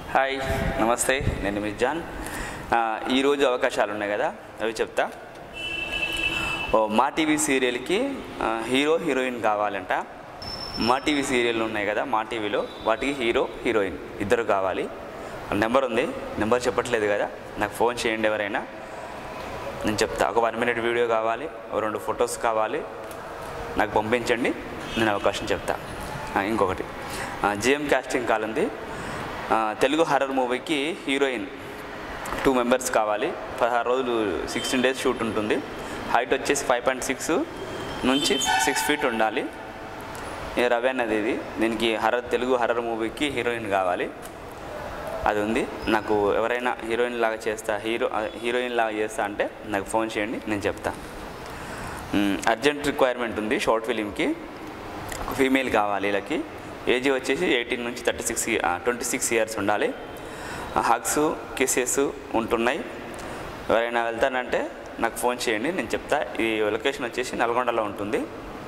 Hi నమస్తే నేను మిర్జాన్ ఆ, ఈరోజు అవకాశాలు ఉన్నాయి కదా అవి చెప్తా ఓ మా టీవీ సీరియల్కి ఆ, హీరో హీరోయిన్ కావాలంట మా టీవీ సీరియల్ ఉన్నాయి కదా మా టీవీలో వాటికి హీరో హీరోయిన్ ఇద్దరు కావాలి నెంబర్ ఉంది నెంబర్ చెప్పట్లేదు కదా నాకు ఫోన్ చేయండి ఎవరైనా నేను చెప్తా ఒక వన్ మినిట్ వీడియో కావాలి ఓ రెండు ఫొటోస్ కావాలి నాకు పంపించండి నేను అవకాశం చెప్తా ఆ, ఇంకొకటి జిఎం కాస్టింగ్ కాల్ ఉంది ఆ, తెలుగు హర్రర్ మూవీకి హీరోయిన్ టూ మెంబర్స్ కావాలి పదహారు రోజులు సిక్స్టీన్ డేస్ షూట్ ఉంటుంది హైట్ వచ్చేసి ఫైవ్ పాయింట్ సిక్స్ నుంచి సిక్స్ ఫీట్ ఉండాలి ఈ రవి అన్నది ఇది దీనికి హర్రర్ తెలుగు హర్రర్ మూవీకి హీరోయిన్ కావాలి అది ఉంది నాకు ఎవరైనా హీరోయిన్ లాగా చేస్తా హీరో హీరోయిన్ లాగా చేస్తా అంటే నాకు ఫోన్ చేయండి నేను చెప్తా మ్, అర్జెంట్ రిక్వైర్మెంట్ ఉంది షార్ట్ ఫిలింకి ఫీమేల్ కావాలి వీళ్ళకి ఏజ్ వచ్చేసి ఎయిటీన్ నుంచి thirty six twenty six years ఉండాలి హగ్స్ కిసెస్ ఉంటున్నాయి ఎవరైనా వెళ్తానంటే నాకు ఫోన్ చేయండి నేను చెప్తా ఈ లొకేషన్ వచ్చేసి నల్గొండలో ఉంటుంది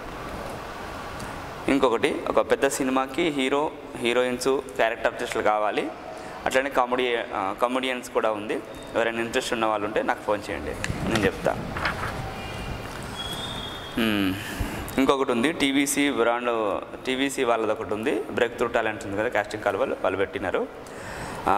ఇంకొకటి ఒక పెద్ద సినిమాకి హీరో హీరోయిన్స్ క్యారెక్టర్ ఆర్టిస్టులు కావాలి అట్లనే కామెడీ కామెడియన్స్ కూడా ఉంది ఎవరైనా ఇంట్రెస్ట్ ఉన్న వాళ్ళు ఉంటే నాకు ఫోన్ చేయండి నేను చెప్తా మ్మ్. ఇంకొకటి ఉంది టీవీసీ బ్రాండ్ టీవీసీ వాళ్ళది ఒకటి ఉంది బ్రేక్ త్రూ టాలెంట్ ఉంది కదా కాస్టింగ్ కాల్ వాళ్ళు వాళ్ళు పెట్టినారు ఆ,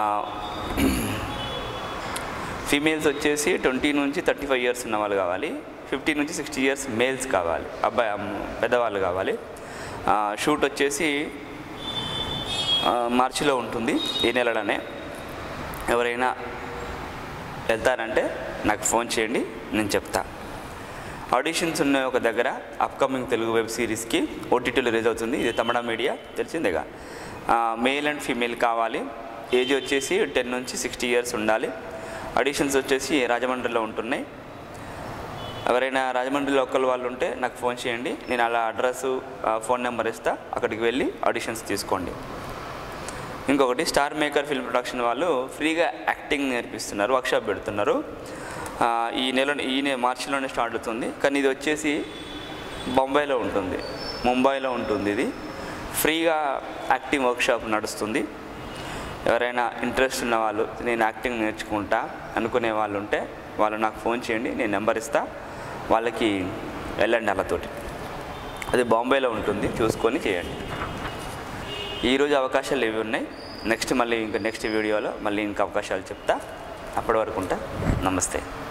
ఫీమేల్స్ వచ్చేసి ట్వంటీ నుంచి థర్టీ ఫైవ్ ఇయర్స్ ఉన్న వాళ్ళు కావాలి ఫిఫ్టీ నుంచి సిక్స్టీ ఇయర్స్ మేల్స్ కావాలి అబ్బాయి అమ్మ- పెద్దవాళ్ళు కావాలి ఆ, షూట్ వచ్చేసి ఆ, మార్చిలో ఉంటుంది ఈ నెలలోనే ఎవరైనా వెళ్తారంటే నాకు ఫోన్ చేయండి నేను చెప్తా ఆడిషన్స్ ఉన్నాయి ఒక దగ్గర అప్కమింగ్ తెలుగు వెబ్ సిరీస్కి ఓటీటీలో రిలీజ్ అవుతుంది ఇది తమిళ మీడియా తెలిసిందేగా మేల్ అండ్ ఫీమేల్ కావాలి ఏజ్ వచ్చేసి టెన్ నుంచి సిక్స్టీ ఇయర్స్ ఉండాలి ఆడిషన్స్ వచ్చేసి రాజమండ్రిలో ఉంటున్నాయి ఎవరైనా రాజమండ్రి లోకల్ వాళ్ళు ఉంటే నాకు ఫోన్ చేయండి నేను అలా అడ్రస్ ఫోన్ నెంబర్ ఇస్తా అక్కడికి వెళ్ళి ఆడిషన్స్ తీసుకోండి ఇంకొకటి స్టార్ మేకర్ ఫిల్మ్ ప్రొడక్షన్ వాళ్ళు ఫ్రీగా యాక్టింగ్ నేర్పిస్తున్నారు వర్క్షాప్ పెడుతున్నారు ఆ, ఈ నెల ఈ నెల మార్చిలోనే స్టార్ట్ అవుతుంది కానీ ఇది వచ్చేసి బొంబాయిలో ఉంటుంది ముంబైలో ఉంటుంది ఇది ఫ్రీగా యాక్టింగ్ వర్క్షాప్ నడుస్తుంది ఎవరైనా ఇంట్రెస్ట్ ఉన్న వాళ్ళు నేను యాక్టింగ్ నేర్చుకుంటా అనుకునే వాళ్ళు ఉంటే వాళ్ళు నాకు ఫోన్ చేయండి నేను నెంబర్ ఇస్తా వాళ్ళకి వెళ్ళండి వాళ్ళతోటి అది బాంబేలో ఉంటుంది చూసుకొని చేయండి ఈరోజు అవకాశాలు ఇవి ఉన్నాయి నెక్స్ట్ మళ్ళీ ఇంకా నెక్స్ట్ వీడియోలో మళ్ళీ ఇంకా అవకాశాలు చెప్తా అప్పటి వరకు ఉంటా నమస్తే